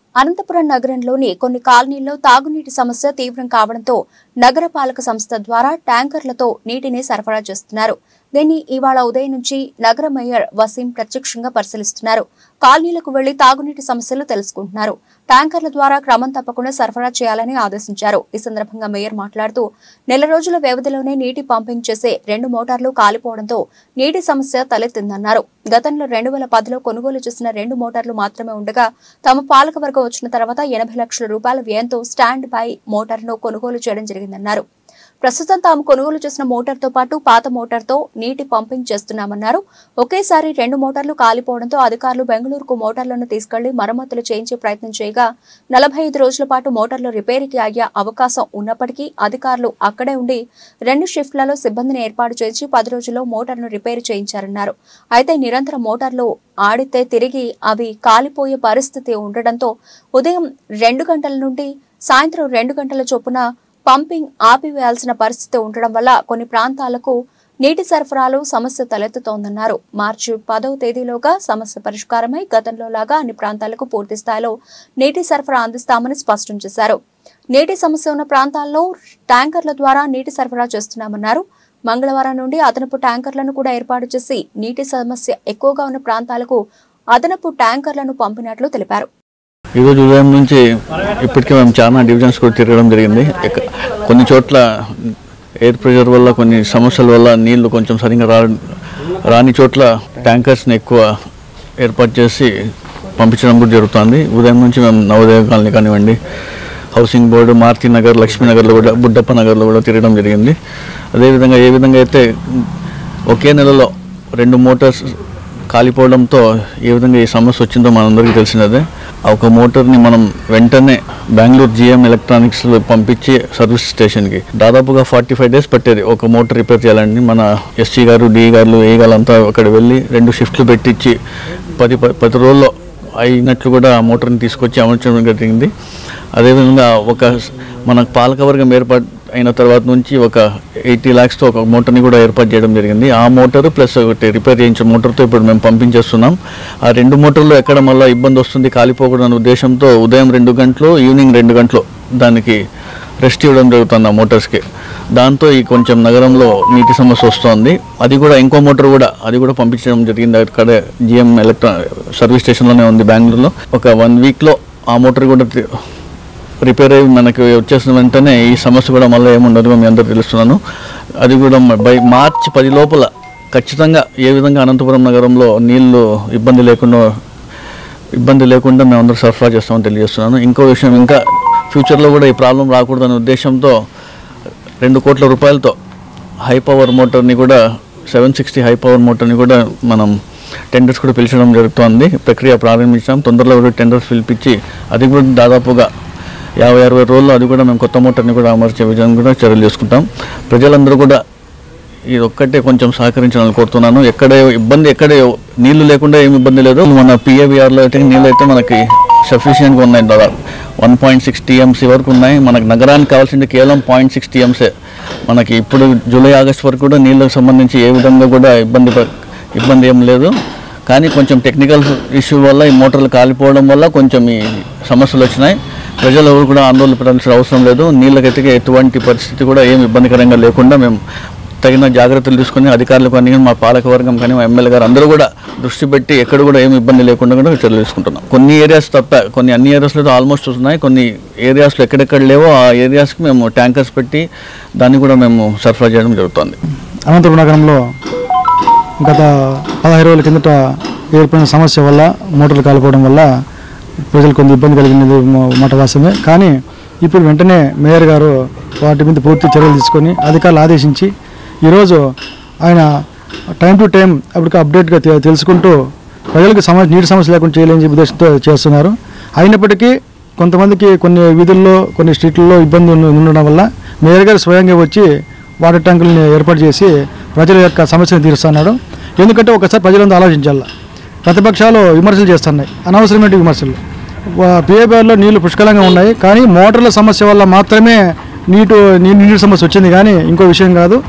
అనంతపురం నగరంలోని కొన్ని కాలనీల్లో తాగునీటి సమస్య తీవ్రం కావడంతో నగరపాలక సంస్థ ద్వారా ట్యాంకర్లతో నీటిని సరఫరా చేస్తున్నారు దీన్ని ఇవాళ ఉదయం నుంచి నగర మేయర్ వసీం ప్రత్యక్షంగా పరిశీలిస్తున్నారు కాలనీలకు వెళ్లి తాగునీటి సమస్యలు తెలుసుకుంటున్నారు ట్యాంకర్ల ద్వారా క్రమం తప్పకుండా సరఫరా చేయాలని ఆదేశించారు ఈ సందర్భంగా మేయర్ మాట్లాడుతూ నెల రోజుల వ్యవధిలోనే నీటి పంపింగ్ చేసే రెండు మోటార్లు కాలిపోవడంతో నీటి సమస్య తలెత్తిందన్నారు గతంలో రెండు వేల పదిలో కొనుగోలు చేసిన రెండు మోటార్లు మాత్రమే ఉండగా తమ పాలకవర్గం వచ్చిన తర్వాత ఎనభై లక్షల రూపాయల వ్యయంతో స్టాండ్ బై మోటార్ను కొనుగోలు చేయడం జరిగిందన్నారు ప్రస్తుతం తాము కొనుగోలు చేసిన మోటార్తో పాటు పాత మోటార్తో నీటి పంపింగ్ చేస్తున్నామన్నారు ఒకేసారి రెండు మోటార్లు కాలిపోవడంతో అధికారులు బెంగళూరుకు మోటార్లను తీసుకెళ్లి మరమ్మతులు చేయించే ప్రయత్నం చేయగా నలభై ఐదు రోజుల పాటు మోటార్లు రిపేరీకి అయ్యే అవకాశం ఉన్నప్పటికీ అధికారులు అక్కడే ఉండి రెండు షిఫ్ట్లలో సిబ్బందిని ఏర్పాటు చేసి పది రోజుల్లో మోటార్ను రిపేరు చేయించారన్నారు అయితే నిరంతరం మోటార్లు ఆడితే తిరిగి అవి కాలిపోయే పరిస్థితి ఉండడంతో ఉదయం రెండు గంటల నుండి సాయంత్రం రెండు గంటల చొప్పున పంపింగ్ ఆపివేయాల్సిన పరిస్థితి ఉండడం వల్ల కొన్ని ప్రాంతాలకు నీటి సరఫరాలో సమస్య తలెత్తుతోందన్నారు మార్చి పదవ తేదీలోగా సమస్య పరిష్కారమై గతంలో లాగా అన్ని ప్రాంతాలకు పూర్తి స్థాయిలో నీటి సరఫరా అందిస్తామని స్పష్టం చేశారు నీటి సమస్య ఉన్న ప్రాంతాల్లో ట్యాంకర్ల ద్వారా నీటి సరఫరా చేస్తున్నామన్నారు మంగళవారం నుండి అదనపు ట్యాంకర్లను కూడా ఏర్పాటు చేసి నీటి సమస్య ఎక్కువగా ఉన్న ప్రాంతాలకు అదనపు ట్యాంకర్లను పంపినట్లు తెలిపారు ఈరోజు ఉదయం నుంచి ఇప్పటికే మేము చాలా డివిజన్స్ కూడా తిరగడం జరిగింది ఎక్క- కొన్ని చోట్ల ఎయిర్ ప్రెషర్ వల్ల కొన్ని సమస్యల వల్ల నీళ్లు కొంచెం సరిగ్గా రా రాని చోట్ల ట్యాంకర్స్ని ఎక్కువ ఏర్పాటు చేసి పంపించడం కూడా జరుగుతుంది ఉదయం నుంచి మేము నవోదయ కాలనీ కానివ్వండి హౌసింగ్ బోర్డు మారుతి నగర్ లక్ష్మీనగర్లో కూడా బుడ్డప్ప నగర్లో కూడా తిరగడం జరిగింది అదేవిధంగా ఏ విధంగా అయితే ఒకే నెలలో రెండు మోటార్స్ కాలిపోవడంతో ఏ విధంగా ఈ సమస్య వచ్చిందో మనందరికీ తెలిసినదే ఆ ఒక మోటార్ని మనం వెంటనే బెంగళూరు జిఎం ఎలక్ట్రానిక్స్ పంపించి సర్వీస్ స్టేషన్కి దాదాపుగా ఫార్టీ ఫైవ్ డేస్ పట్టేది ఒక మోటార్ రిపేర్ చేయాలండి మన ఎస్సీ గారు డి గారు ఏ గారు అంతా అక్కడ వెళ్ళి రెండు షిఫ్ట్లు పెట్టించి పది ప- పది రోజుల్లో అయినట్లు కూడా ఆ మోటార్ని తీసుకొచ్చి అమర్చడం జరిగింది అదేవిధంగా ఒక స్- మన పాలకవర్గం ఏర్పాటు అయిన తర్వాత నుంచి ఒక ఎయిటీ ల్యాక్స్తో ఒక మోటార్ని కూడా ఏర్పాటు చేయడం జరిగింది ఆ మోటార్ ప్లస్ ఒకటి రిపేర్ చేయించిన మోటార్తో ఇప్పుడు మేము పంపించేస్తున్నాం ఆ రెండు మోటార్లు ఎక్కడ మళ్ళీ ఇబ్బంది వస్తుంది కాలిపోకూడదు అనే ఉద్దేశంతో ఉదయం రెండు గంటలు ఈవినింగ్ రెండు గంటలు దానికి రెస్ట్ ఇవ్వడం జరుగుతుంది ఆ మోటార్స్కి దాంతో ఈ కొంచెం నగరంలో నీటి సమస్య వస్తుంది అది కూడా ఇంకో మోటార్ కూడా అది కూడా పంపించడం జరిగింది అక్కడ జిఎం ఎలక్ట్రా సర్వీస్ స్టేషన్లోనే ఉంది బెంగళూరులో ఒక వన్ వీక్లో ఆ మోటార్ కూడా తి- రిపేర్ అయ్యి మనకి వచ్చేసిన వెంటనే ఈ సమస్య కూడా మళ్ళీ ఏముండదు మీ అందరూ తెలుస్తున్నాను అది కూడా మ- బై మార్చి పది లోపల ఖచ్చితంగా ఏ విధంగా అనంతపురం నగరంలో నీళ్లు ఇబ్బంది లేకుండా ఇబ్బంది లేకుండా మేము అందరూ సరఫరా చేస్తామని తెలియజేస్తున్నాను ఇంకో విషయం ఇంకా ఫ్యూచర్లో కూడా ఈ ప్రాబ్లం రాకూడదనే ఉద్దేశంతో రెండు కోట్ల రూపాయలతో హై పవర్ మోటార్ని కూడా సెవెన్ సిక్స్టీ హై పవర్ మోటార్ని కూడా మనం టెండర్స్ కూడా పిలిచడం జరుగుతోంది ప్రక్రియ ప్రారంభించాం తొందరలో కూడా టెండర్స్ పిలిపించి అది కూడా దాదాపుగా యాభై అరవై రోజుల్లో అది కూడా మేము కొత్త మోటార్ని కూడా అమర్చే విధంగా కూడా చర్యలు తీసుకుంటాం ప్రజలందరూ కూడా ఇది ఒక్కటే కొంచెం సహకరించాలని కోరుతున్నాను ఎక్కడ ఇబ్బంది ఎక్కడ నీళ్లు లేకుండా ఏమి ఇబ్బంది లేదు మన పిఏబిఆర్లో అయితే నీళ్ళు అయితే మనకి సఫిషియెంట్గా ఉన్నాయి దాదాపు వన్ పాయింట్ సిక్స్ టీఎంసీ వరకు ఉన్నాయి మనకు నగరానికి కావాల్సింది కేవలం పాయింట్ సిక్స్ టీఎంసే మనకి ఇప్పుడు జూలై ఆగస్ట్ వరకు కూడా నీళ్ళకు సంబంధించి ఏ విధంగా కూడా ఇబ్బంది ప- ఇబ్బంది ఏం లేదు కానీ కొంచెం టెక్నికల్ ఇష్యూ వల్ల ఈ మోటార్లు కాలిపోవడం వల్ల కొంచెం ఈ సమస్యలు వచ్చినాయి ప్రజలు ఎవరు కూడా ఆందోళన పడాల్సిన అవసరం లేదు నీళ్ళకైతే ఎటువంటి పరిస్థితి కూడా ఏం ఇబ్బందికరంగా లేకుండా మేము తగిన జాగ్రత్తలు తీసుకుని అధికారులు కానీ మా పాలకవర్గం కానీ మా ఎమ్మెల్యే గారు అందరూ కూడా దృష్టి పెట్టి ఎక్కడ కూడా ఏమి ఇబ్బంది లేకుండా కూడా చర్యలు తీసుకుంటున్నాం కొన్ని ఏరియాస్ తప్ప కొన్ని అన్ని ఏరియాస్లో ఆల్మోస్ట్ వస్తున్నాయి కొన్ని ఏరియాస్లో ఎక్కడెక్కడ లేవో ఆ ఏరియాస్కి మేము ట్యాంకర్స్ పెట్టి దాన్ని కూడా మేము సరఫరా చేయడం జరుగుతుంది అనంతపురం నగరంలో గత పదహైదు రోజుల కిందట ఏర్పడిన సమస్య వల్ల మోటార్లు కాలిపోవడం వల్ల ప్రజలు కొంత ఇబ్బంది కలిగినది మ- మాట వాస్తవమే కానీ ఇప్పుడు వెంటనే మేయర్ గారు వాటి మీద పూర్తి చర్యలు తీసుకొని అధికారులు ఆదేశించి ఈరోజు ఆయన టైం టు టైం అప్పటికి అప్డేట్గా తె- తెలుసుకుంటూ ప్రజలకు సమస్య నీటి సమస్య లేకుండా చేయలేని చెప్పి ఉద్దేశంతో చేస్తున్నారు అయినప్పటికీ కొంతమందికి కొన్ని వీధుల్లో కొన్ని స్ట్రీట్లలో ఇబ్బంది ఉన్న- ఉండడం వల్ల మేయర్ గారు స్వయంగా వచ్చి వాటర్ ట్యాంకుల్ని ఏర్పాటు చేసి ప్రజల యొక్క సమస్యను తీరుస్తున్నాడు ఎందుకంటే ఒకసారి ప్రజలంతా ఆలోచించాలి ప్రతిపక్షాలు విమర్శలు చేస్తున్నాయి అనవసరమైన విమర్శలు పిఏబిఆర్లో నీళ్లు పుష్కలంగా ఉన్నాయి కానీ మోటార్ల సమస్య వల్ల మాత్రమే నీటు నీ- నీటి సమస్య వచ్చింది కానీ ఇంకో విషయం కాదు